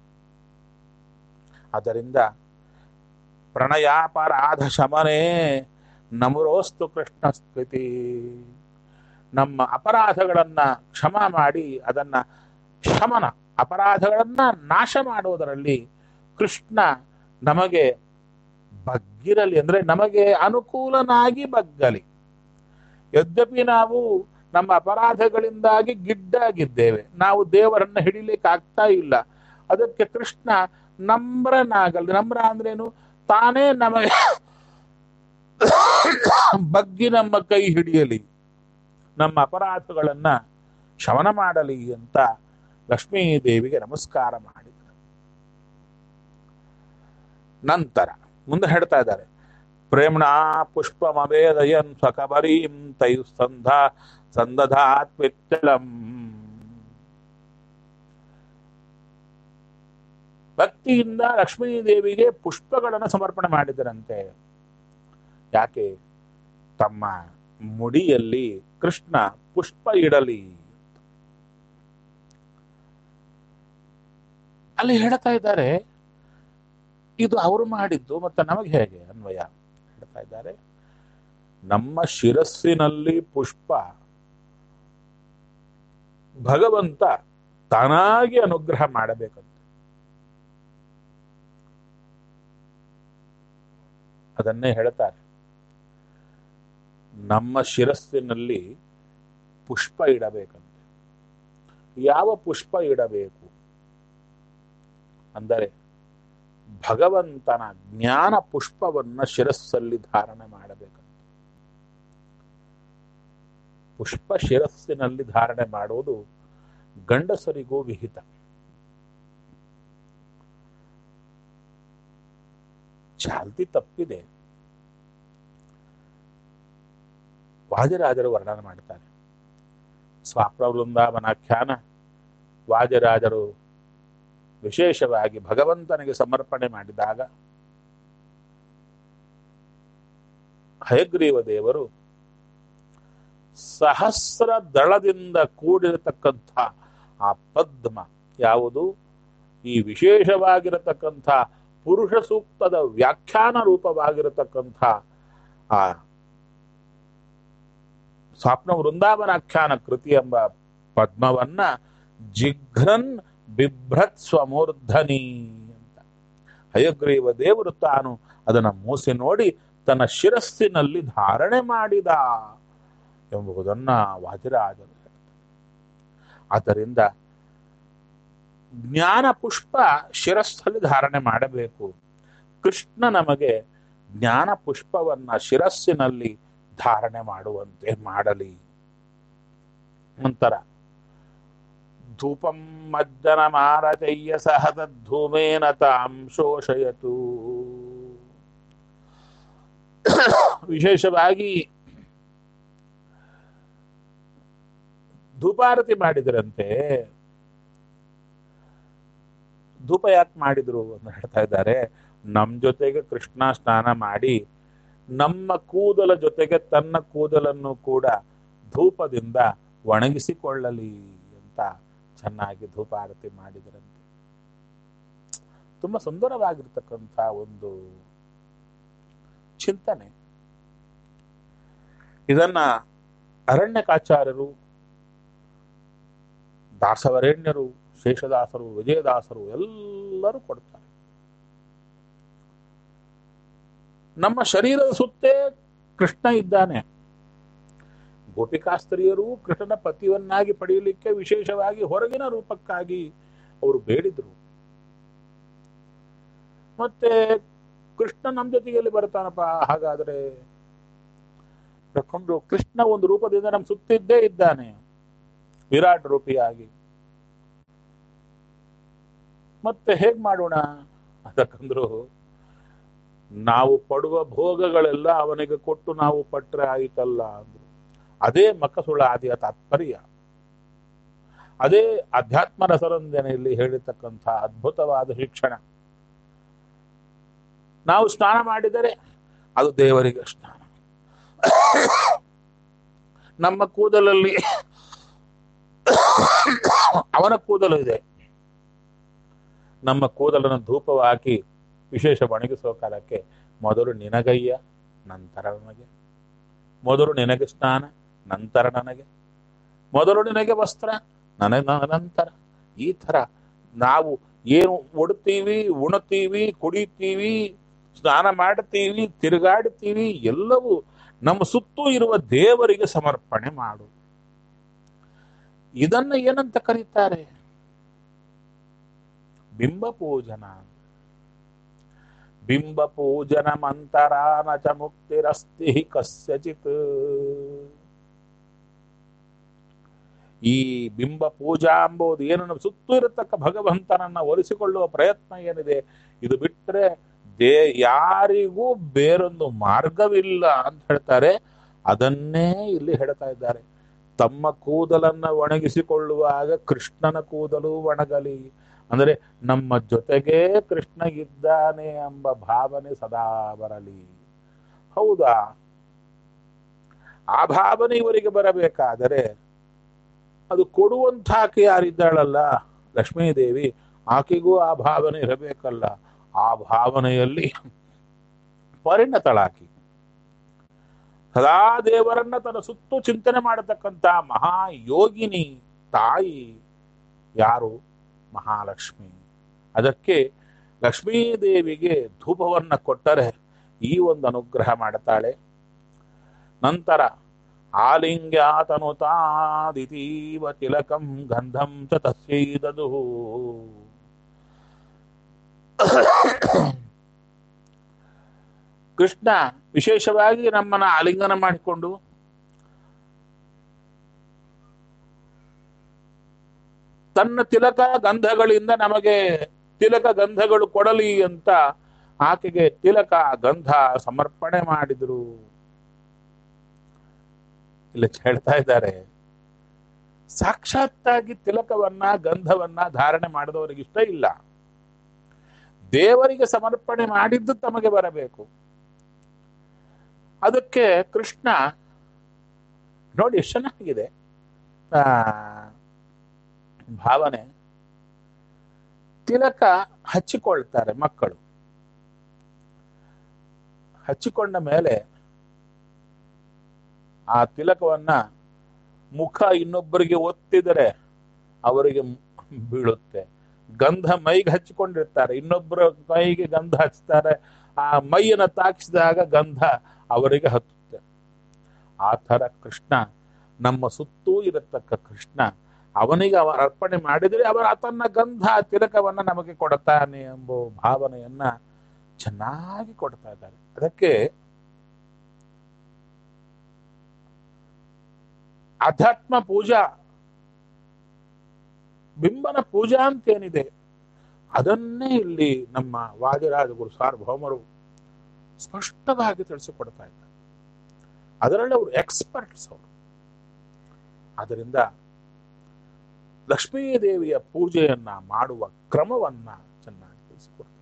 ಆದ್ದರಿಂದ ಪ್ರಣಯಾಪರಾಧ ಶಮನೆ ನಮರೋಸ್ತು ಕೃಷ್ಣ ಸ್ಥಿತಿ ನಮ್ಮ ಅಪರಾಧಗಳನ್ನ ಕ್ಷಮ ಮಾಡಿ ಅದನ್ನ ಶಮನ ಅಪರಾಧಗಳನ್ನ ನಾಶ ಮಾಡುವುದರಲ್ಲಿ ಕೃಷ್ಣ ನಮಗೆ ಬಗ್ಗಿರಲಿ ಅಂದ್ರೆ ನಮಗೆ ಅನುಕೂಲನಾಗಿ ಬಗ್ಗಲಿ ಯದ್ಯಪಿ ನಾವು ನಮ್ಮ ಅಪರಾಧಗಳಿಂದಾಗಿ ಗಿಡ್ಡಾಗಿದ್ದೇವೆ ನಾವು ದೇವರನ್ನ ಹಿಡಿಲಿಕ್ಕೆ ಆಗ್ತಾ ಇಲ್ಲ ಅದಕ್ಕೆ ಕೃಷ್ಣ ನಮ್ರನಾಗಲಿ ನಮ್ರ ಅಂದ್ರೇನು ತಾನೇ ನಮಗೆ ಬಗ್ಗಿ ನಮ್ಮ ಕೈ ಹಿಡಿಯಲಿ ನಮ್ಮ ಅಪರಾಧಗಳನ್ನ ಶಮನ ಮಾಡಲಿ ಅಂತ ಲಕ್ಷ್ಮೀದೇವಿಗೆ ನಮಸ್ಕಾರ ಮಾಡಿದರು ನಂತರ ಮುಂದೆ ಹೇಳ್ತಾ ಇದ್ದಾರೆ ಪ್ರೇಮ್ಣ ಪುಷ್ಪಮವೇದಯನ್ ಸ್ವಕಬರೀಂ ತಯು ಸಂಧ ಸಂದಧಾತ್ವಿತ್ತಲಂ ಭಕ್ತಿಯಿಂದ ಲಕ್ಷ್ಮೀದೇವಿಗೆ ಪುಷ್ಪಗಳನ್ನು ಸಮರ್ಪಣೆ ಮಾಡಿದರಂತೆ ಯಾಕೆ ತಮ್ಮ ಮುಡಿಯಲ್ಲಿ ಕೃಷ್ಣ ಪುಷ್ಪ ಇಡಲಿ ಅಲ್ಲಿ ಹೇಳ್ತಾ ಇದ್ದಾರೆ ಇದು ಅವರು ಮಾಡಿದ್ದು ಮತ್ತೆ ನಮಗೆ ಹೇಗೆ ಅನ್ವಯ ಹೇಳ್ತಾ ಇದ್ದಾರೆ ನಮ್ಮ ಶಿರಸ್ಸಿನಲ್ಲಿ ಪುಷ್ಪ ಭಗವಂತ ತಾನಾಗಿ ಅನುಗ್ರಹ ಮಾಡಬೇಕಂತ ಅದನ್ನೇ ಹೇಳ್ತಾರೆ ನಮ್ಮ ಶಿರಸ್ಸಿನಲ್ಲಿ ಪುಷ್ಪ ಇಡಬೇಕಂತೆ ಯಾವ ಪುಷ್ಪ ಇಡಬೇಕು ಅಂದರೆ ಭಗವಂತನ ಜ್ಞಾನ ಪುಷ್ಪವನ್ನ ಶಿರಸ್ಸಲ್ಲಿ ಧಾರಣೆ ಮಾಡಬೇಕಂತ ಪುಷ್ಪ ಶಿರಸ್ಸಿನಲ್ಲಿ ಧಾರಣೆ ಮಾಡುವುದು ಗಂಡಸರಿಗೂ ವಿಹಿತ ಚಾಲ್ತಿ ತಪ್ಪಿದೆ ವಾಜರಾಜರು ವರ್ಣನೆ ಮಾಡ್ತಾರೆ ಸ್ವಾಪ್ರ ವೃಂದಾವನಾಖ್ಯಾನ ವಾಜರಾಜರು ವಿಶೇಷವಾಗಿ ಭಗವಂತನಿಗೆ ಸಮರ್ಪಣೆ ಮಾಡಿದಾಗ ಹಯಗ್ರೀವ ದೇವರು ಸಹಸ್ರ ದಳದಿಂದ ಕೂಡಿರತಕ್ಕಂಥ ಆ ಪದ್ಮ ಯಾವುದು ಈ ವಿಶೇಷವಾಗಿರತಕ್ಕಂಥ ಪುರುಷ ಸೂಕ್ತದ ವ್ಯಾಖ್ಯಾನ ರೂಪವಾಗಿರತಕ್ಕಂಥ ಆ ಸ್ವಪ್ನ ವೃಂದಾವನಾಖ್ಯಾನ ಕೃತಿ ಎಂಬ ಪದ್ಮವನ್ನ ಜಿಘ್ರನ್ ಬಿಭ್ರತ್ ಸ್ವಮೂರ್ಧನಿ ಅಂತ ಹಯಗ್ರೀವ ದೇವರು ತಾನು ಅದನ್ನ ಮೂಸಿ ನೋಡಿ ತನ್ನ ಶಿರಸ್ಸಿನಲ್ಲಿ ಧಾರಣೆ ಮಾಡಿದ ಎಂಬುದನ್ನ ವಾಜರಾಜರು ಆದ್ದರಿಂದ ಜ್ಞಾನ ಪುಷ್ಪ ಶಿರಸ್ಸಲ್ಲಿ ಧಾರಣೆ ಮಾಡಬೇಕು ಕೃಷ್ಣ ನಮಗೆ ಜ್ಞಾನ ಪುಷ್ಪವನ್ನ ಶಿರಸ್ಸಿನಲ್ಲಿ ಧಾರಣೆ ಮಾಡುವಂತೆ ಮಾಡಲಿ ನಂತರ ಧೂಪಂ ಮಜ್ಜನ ಮಾರತಯ್ಯ ಸಹತ ಧೂಮೇನ ತಾಂ ಶೋಷಯತು ವಿಶೇಷವಾಗಿ ಧೂಪಾರತಿ ಮಾಡಿದ್ರಂತೆ ಧೂಪ ಯಾಕೆ ಮಾಡಿದ್ರು ಅಂತ ಹೇಳ್ತಾ ಇದ್ದಾರೆ ನಮ್ ಜೊತೆಗೆ ಕೃಷ್ಣ ಸ್ನಾನ ಮಾಡಿ ನಮ್ಮ ಕೂದಲ ಜೊತೆಗೆ ತನ್ನ ಕೂದಲನ್ನು ಕೂಡ ಧೂಪದಿಂದ ಒಣಗಿಸಿಕೊಳ್ಳಲಿ ಅಂತ ಚೆನ್ನಾಗಿ ಧೂಪಾರತಿ ಮಾಡಿದ್ರಂತೆ ತುಂಬಾ ಸುಂದರವಾಗಿರ್ತಕ್ಕಂಥ ಒಂದು ಚಿಂತನೆ ಇದನ್ನ ಅರಣ್ಯಕಾಚಾರ್ಯರು ದಾಸವರೇಣ್ಯರು ಶೇಷದಾಸರು ವಿಜಯದಾಸರು ಎಲ್ಲರೂ ಕೊಡ್ತಾರೆ ನಮ್ಮ ಶರೀರದ ಸುತ್ತೇ ಕೃಷ್ಣ ಇದ್ದಾನೆ ಗೋಪಿಕಾಸ್ತ್ರೀಯರು ಕೃಷ್ಣನ ಪತಿಯನ್ನಾಗಿ ಪಡೆಯಲಿಕ್ಕೆ ವಿಶೇಷವಾಗಿ ಹೊರಗಿನ ರೂಪಕ್ಕಾಗಿ ಅವರು ಬೇಡಿದ್ರು ಮತ್ತೆ ಕೃಷ್ಣ ನಮ್ಮ ಜೊತೆಯಲ್ಲಿ ಬರ್ತಾನಪ್ಪ ಹಾಗಾದ್ರೆ ತಕೊಂಡು ಕೃಷ್ಣ ಒಂದು ರೂಪದಿಂದ ನಮ್ಮ ಸುತ್ತಿದ್ದೇ ಇದ್ದಾನೆ ವಿರಾಟ್ ರೂಪಿಯಾಗಿ ಮತ್ತೆ ಹೇಗ್ ಮಾಡೋಣ ಅದಕ್ಕಂದ್ರು ನಾವು ಪಡುವ ಭೋಗಗಳೆಲ್ಲ ಅವನಿಗೆ ಕೊಟ್ಟು ನಾವು ಪಟ್ರೆ ಆಯಿತಲ್ಲ ಅಂದ್ರು ಅದೇ ಮಕ್ಕಸುಳ ಆದಿಯ ತಾತ್ಪರ್ಯ ಅದೇ ಅಧ್ಯಾತ್ಮ ರಸರಂಜನೆಯಲ್ಲಿ ಹೇಳಿರ್ತಕ್ಕಂಥ ಅದ್ಭುತವಾದ ಶಿಕ್ಷಣ ನಾವು ಸ್ನಾನ ಮಾಡಿದರೆ ಅದು ದೇವರಿಗೆ ಸ್ನಾನ ನಮ್ಮ ಕೂದಲಲ್ಲಿ ಅವನ ಕೂದಲು ಇದೆ ನಮ್ಮ ಕೂದಲನ್ನು ಧೂಪವಾಗಿ ವಿಶೇಷ ಒಣಗಿಸುವ ಕಾಲಕ್ಕೆ ಮೊದಲು ನಿನಗಯ್ಯ ನಂತರ ನನಗೆ ಮೊದಲು ನಿನಗೆ ಸ್ನಾನ ನಂತರ ನನಗೆ ಮೊದಲು ನಿನಗೆ ವಸ್ತ್ರ ನನಗೆ ನಂತರ ಈ ತರ ನಾವು ಏನು ಉಡ್ತೀವಿ ಉಣ್ತೀವಿ ಕುಡಿತೀವಿ ಸ್ನಾನ ಮಾಡ್ತೀವಿ ತಿರುಗಾಡ್ತೀವಿ ಎಲ್ಲವೂ ನಮ್ಮ ಸುತ್ತೂ ಇರುವ ದೇವರಿಗೆ ಸಮರ್ಪಣೆ ಮಾಡು ಇದನ್ನ ಏನಂತ ಕರೀತಾರೆ ಬಿಂಬ ಪೂಜನ ಬಿಂಬ ಪೂಜನ ಮಂತರಾನ ಚ ಮುಕ್ತಿರಸ್ತಿ ಕಸ್ಯಚಿತ್ ಈ ಬಿಂಬ ಪೂಜಾ ಎಂಬುದು ಏನು ನಮ್ಮ ಸುತ್ತೂ ಇರತಕ್ಕ ಭಗವಂತನನ್ನ ಒಲಿಸಿಕೊಳ್ಳುವ ಪ್ರಯತ್ನ ಏನಿದೆ ಇದು ಬಿಟ್ಟರೆ ದೇ ಯಾರಿಗೂ ಬೇರೊಂದು ಮಾರ್ಗವಿಲ್ಲ ಅಂತ ಹೇಳ್ತಾರೆ ಅದನ್ನೇ ಇಲ್ಲಿ ಹೇಳ್ತಾ ಇದ್ದಾರೆ ತಮ್ಮ ಕೂದಲನ್ನ ಒಣಗಿಸಿಕೊಳ್ಳುವಾಗ ಕೃಷ್ಣನ ಕೂದಲು ಒಣಗಲಿ ಅಂದರೆ ನಮ್ಮ ಜೊತೆಗೇ ಕೃಷ್ಣ ಇದ್ದಾನೆ ಎಂಬ ಭಾವನೆ ಸದಾ ಬರಲಿ ಹೌದಾ ಆ ಭಾವನೆ ಇವರಿಗೆ ಬರಬೇಕಾದರೆ ಅದು ಕೊಡುವಂತಾಕೆ ಯಾರಿದ್ದಾಳಲ್ಲ ಲಕ್ಷ್ಮೀದೇವಿ ಆಕೆಗೂ ಆ ಭಾವನೆ ಇರಬೇಕಲ್ಲ ಆ ಭಾವನೆಯಲ್ಲಿ ಪರಿಣತಳಾಕಿ ಸದಾ ದೇವರನ್ನ ತನ್ನ ಸುತ್ತು ಚಿಂತನೆ ಮಾಡತಕ್ಕಂತ ಮಹಾಯೋಗಿನಿ ತಾಯಿ ಯಾರು ಮಹಾಲಕ್ಷ್ಮಿ ಅದಕ್ಕೆ ಲಕ್ಷ್ಮೀದೇವಿಗೆ ಧೂಪವನ್ನ ಕೊಟ್ಟರೆ ಈ ಒಂದು ಅನುಗ್ರಹ ಮಾಡುತ್ತಾಳೆ ನಂತರ ಆಲಿಂಗ್ಯಾತನುತಾದಿತೀವ ತಿಲಕಂ ಗಂಧಂ ಚ ತಸ್ಯೈದದು ಕೃಷ್ಣ ವಿಶೇಷವಾಗಿ ನಮ್ಮನ್ನ ಆಲಿಂಗನ ಮಾಡಿಕೊಂಡು ತನ್ನ ತಿಲಕ ಗಂಧಗಳಿಂದ ನಮಗೆ ತಿಲಕ ಗಂಧಗಳು ಕೊಡಲಿ ಅಂತ ಆಕೆಗೆ ತಿಲಕ ಗಂಧ ಸಮರ್ಪಣೆ ಮಾಡಿದ್ರು ಇಲ್ಲ ಹೇಳ್ತಾ ಇದ್ದಾರೆ ಸಾಕ್ಷಾತ್ತಾಗಿ ತಿಲಕವನ್ನ ಗಂಧವನ್ನ ಧಾರಣೆ ಮಾಡಿದವರಿಗೆ ಇಷ್ಟ ಇಲ್ಲ ದೇವರಿಗೆ ಸಮರ್ಪಣೆ ಮಾಡಿದ್ದು ತಮಗೆ ಬರಬೇಕು ಅದಕ್ಕೆ ಕೃಷ್ಣ ನೋಡಿ ಎಷ್ಟು ಚೆನ್ನಾಗಿದೆ ಆ ಭಾವನೆ ತಿಲಕ ಹಚ್ಚಿಕೊಳ್ತಾರೆ ಮಕ್ಕಳು ಹಚ್ಚಿಕೊಂಡ ಮೇಲೆ ಆ ತಿಲಕವನ್ನ ಮುಖ ಇನ್ನೊಬ್ಬರಿಗೆ ಒತ್ತಿದರೆ ಅವರಿಗೆ ಬೀಳುತ್ತೆ ಗಂಧ ಮೈಗೆ ಹಚ್ಚಿಕೊಂಡಿರ್ತಾರೆ ಇನ್ನೊಬ್ಬರ ಮೈಗೆ ಗಂಧ ಹಚ್ತಾರೆ ಆ ಮೈಯನ್ನು ತಾಕಿಸಿದಾಗ ಗಂಧ ಅವರಿಗೆ ಹತ್ತುತ್ತೆ ಆ ಥರ ಕೃಷ್ಣ ನಮ್ಮ ಸುತ್ತೂ ಇರತಕ್ಕ ಕೃಷ್ಣ ಅವನಿಗೆ ಅವ ಅರ್ಪಣೆ ಮಾಡಿದರೆ ಅವರ ತನ್ನ ಗಂಧ ತಿಲಕವನ್ನ ನಮಗೆ ಕೊಡ್ತಾನೆ ಎಂಬ ಭಾವನೆಯನ್ನ ಚೆನ್ನಾಗಿ ಕೊಡ್ತಾ ಇದ್ದಾರೆ ಅದಕ್ಕೆ ಅಧ್ಯಾತ್ಮ ಪೂಜಾ ಬಿಂಬನ ಪೂಜಾ ಅಂತೇನಿದೆ ಅದನ್ನೇ ಇಲ್ಲಿ ನಮ್ಮ ವಾದಿರಾಜ ಗುರು ಸಾರ್ವಭೌಮರು ಸ್ಪಷ್ಟವಾಗಿ ತಿಳಿಸಿಕೊಡ್ತಾ ಇದ್ದಾರೆ ಅದರಲ್ಲಿ ಅವರು ಎಕ್ಸ್ಪರ್ಟ್ಸ್ ಅವರು ಅದರಿಂದ ಲಕ್ಷ್ಮೀದೇವಿಯ ಪೂಜೆಯನ್ನ ಮಾಡುವ ಕ್ರಮವನ್ನ ಚೆನ್ನಾಗಿ ತಿಳಿಸಿಕೊಡ್ತಾರೆ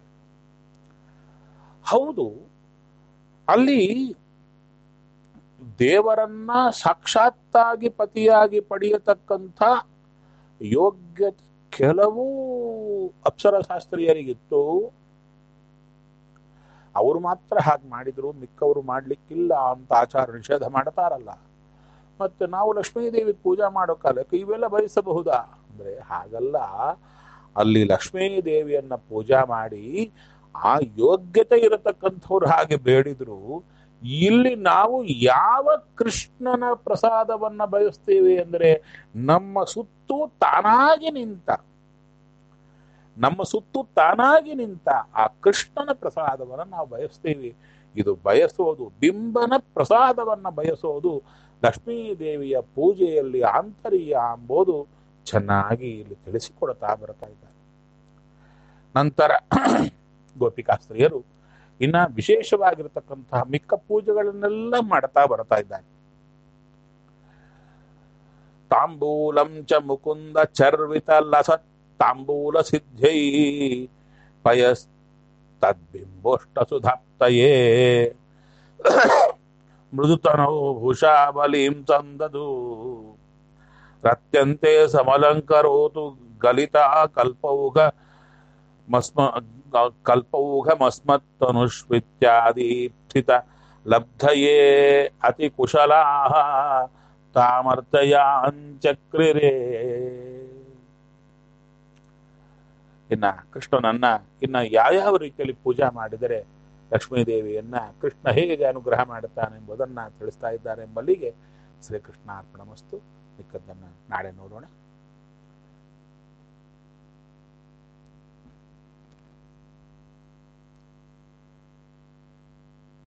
ಹೌದು ಅಲ್ಲಿ ದೇವರನ್ನ ಸಾಕ್ಷಾತ್ತಾಗಿ ಪತಿಯಾಗಿ ಪಡೆಯತಕ್ಕಂಥ ಯೋಗ್ಯ ಕೆಲವು ಅಪ್ಸರಶಾಸ್ತ್ರೀಯರಿಗಿತ್ತು ಅವರು ಮಾತ್ರ ಹಾಗೆ ಮಾಡಿದ್ರು ಮಿಕ್ಕವರು ಮಾಡ್ಲಿಕ್ಕಿಲ್ಲ ಅಂತ ಆಚಾರ ನಿಷೇಧ ಮಾಡ್ತಾರಲ್ಲ ಮತ್ತೆ ನಾವು ಲಕ್ಷ್ಮೀದೇವಿ ಪೂಜಾ ಮಾಡೋ ಕಾಲಕ್ಕೆ ಇವೆಲ್ಲ ಬಯಸಬಹುದಾ ಅಂದ್ರೆ ಹಾಗಲ್ಲ ಅಲ್ಲಿ ಲಕ್ಷ್ಮೀ ದೇವಿಯನ್ನ ಪೂಜಾ ಮಾಡಿ ಆ ಯೋಗ್ಯತೆ ಇರತಕ್ಕಂಥವ್ರು ಹಾಗೆ ಬೇಡಿದ್ರು ಇಲ್ಲಿ ನಾವು ಯಾವ ಕೃಷ್ಣನ ಪ್ರಸಾದವನ್ನ ಬಯಸ್ತೇವೆ ಅಂದ್ರೆ ನಮ್ಮ ಸುತ್ತೂ ತಾನಾಗಿ ನಿಂತ ನಮ್ಮ ಸುತ್ತು ತಾನಾಗಿ ನಿಂತ ಆ ಕೃಷ್ಣನ ಪ್ರಸಾದವನ್ನ ನಾವು ಬಯಸ್ತೇವೆ ಇದು ಬಯಸೋದು ಬಿಂಬನ ಪ್ರಸಾದವನ್ನ ಬಯಸೋದು ಲಕ್ಷ್ಮೀ ದೇವಿಯ ಪೂಜೆಯಲ್ಲಿ ಆಂತರ್ಯ ಎಂಬುದು ಚೆನ್ನಾಗಿ ಇಲ್ಲಿ ತಿಳಿಸಿಕೊಡ್ತಾ ಬರ್ತಾ ಇದ್ದಾರೆ ನಂತರ ಗೋಪಿಕಾಸ್ತ್ರೀಯರು ಇನ್ನ ವಿಶೇಷವಾಗಿರತಕ್ಕಂತಹ ಮಿಕ್ಕ ಪೂಜೆಗಳನ್ನೆಲ್ಲ ಮಾಡ್ತಾ ಬರ್ತಾ ಇದ್ದಾರೆ ತಾಂಬೂಲಂ ಚ ಮುಕುಂದ ಚರ್ವಿತ ಲಸತ್ ತಾಂಬೂಲ ಸಿದ್ಧೈ ಪಯಸ್ ತದ್ಬಿಂಬೋಷ್ಟ ಸುಧಾಪ್ತಯೇ ಮೃದುತನೋ ಭೂಷಾ ಬಲಿಂ ತಂದದು ರತ್ಯಂತೆ ಸಮಲಂಕರೋತು ಗಲಿತ ಕಲ್ಪೌಘ ಮಸ್ಮ ಕಲ್ಪೌಘಮಸ್ಮತ್ತನುಷ್ವಿತ್ಯಾದೀಪ್ಸಿತ ಲಬ್ಧಯೇ ಅತಿ ಕುಶಲಾ ತಾಮರ್ಥಯಾಂಚಕ್ರಿರೇ ಇನ್ನ ಕೃಷ್ಣನನ್ನ ಇನ್ನ ಯಾವ್ಯಾವ ರೀತಿಯಲ್ಲಿ ಪೂಜಾ ಮಾಡಿದರೆ ಲಕ್ಷ್ಮೀದೇವಿಯನ್ನ ಕೃಷ್ಣ ಹೇಗೆ ಅನುಗ್ರಹ ಮಾಡುತ್ತಾನೆ ಎಂಬುದನ್ನ ತಿಳಿಸ್ತಾ ಇದ್ದಾರೆ ಎಂಬಲ್ಲಿಗೆ ಶ್ರೀಕೃಷ್ಣ ಅರ್ಪಣ ಮಸ್ತು ಮಿಕ್ಕದ್ದನ್ನ ನಾಳೆ ನೋಡೋಣ